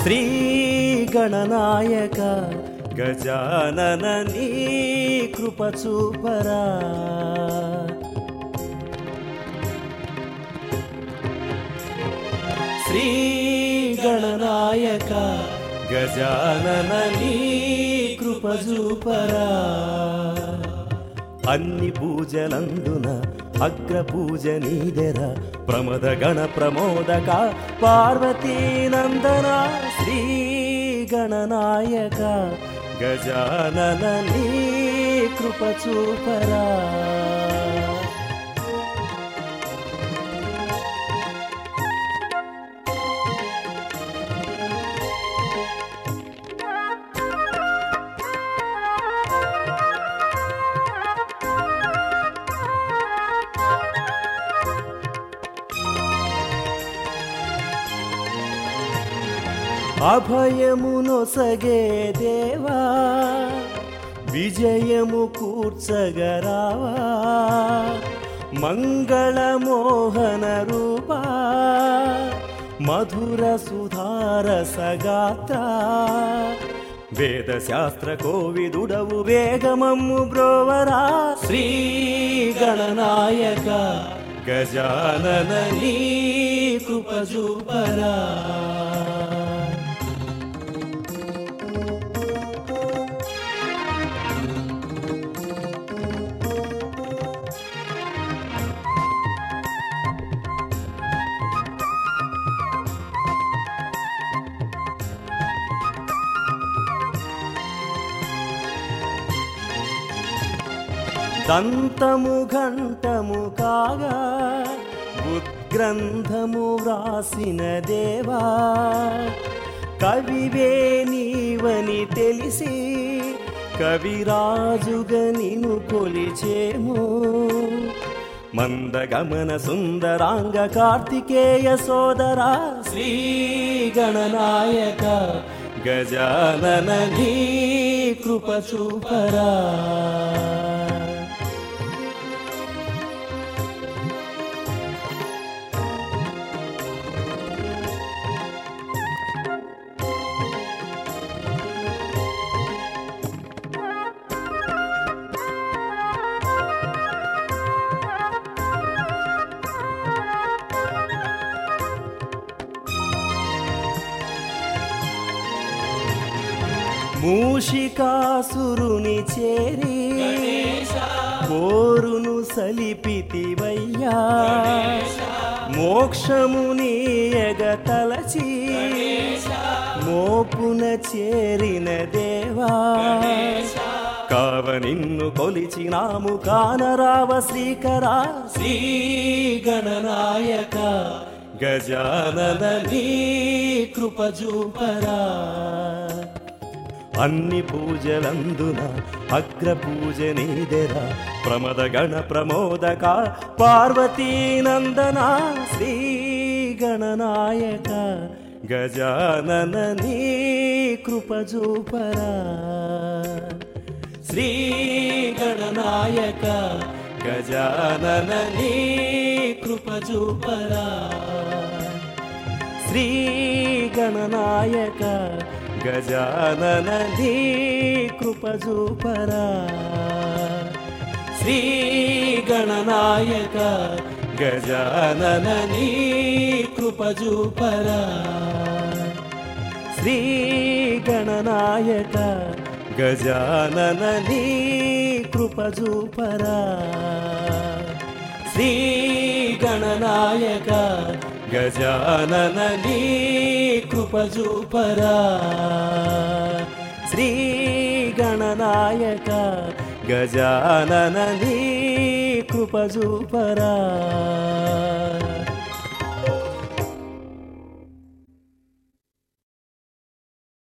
శ్రీ గణనాయక గజానన నీ కృప చూపరా శ్రీ గణనాయక గజానన నీ కృప చూపరా అన్ని పూజలందున అగ్ర పూజ నీదెర ప్రమద గణ ప్రమోదక పార్వతీనందన శ్రీ గణనాయక గజానన నీ కృప చూపరా అభయమునొసగే దేవా విజయము కూర్చగరావా మంగళమోహన రూపా మధుర సుధార సగాత్ర వేద శాస్త్ర కోవిదుడవు వేగమమ్ము బ్రోవరా శ్రీ గణనాయక గజానన నీ కృప చూపరా దంతము ఘంటము కాగా ఉద్గ్రంథము వ్రాసిన దేవా కవివే నీవని తెలిసి కవిరాజుగా నిను కొలిచేము మందగమన సుందరాంగ కార్తికేయ సోదరా శ్రీ గణనాయక గజానన నీ కృప చూపరా మూషికాసురుని చేరి కోరును సలిపితివయ్యా మోక్షమునీయగ తలచి మోపున చేరిన దేవా కావ నిన్ను కొలిచినాము కానరావ శ్రీకరా శ్రీ గణనాయక గజానన నీ కృప చూపరా అన్ని పూజలందున అగ్ర పూజ నీదెర ప్రమద గణ ప్రమోదక పార్వతీనందన శ్రీ గణనాయక గజానన నీ కృప చూపరా శ్రీ గణనాయక గజానన నీ కృప చూపరా శ్రీ గణనాయక గజానన నీ కృప చూపరా శ్రీ గణనాయక గజానన నీ కృప చూపరా శ్రీ గణనాయక గజానన నీ కృప చూపరా శ్రీ గణనాయక గజానన నీ కృప చూపరా శ్రీ గణనాయక గజానన నీ కృప చూపరా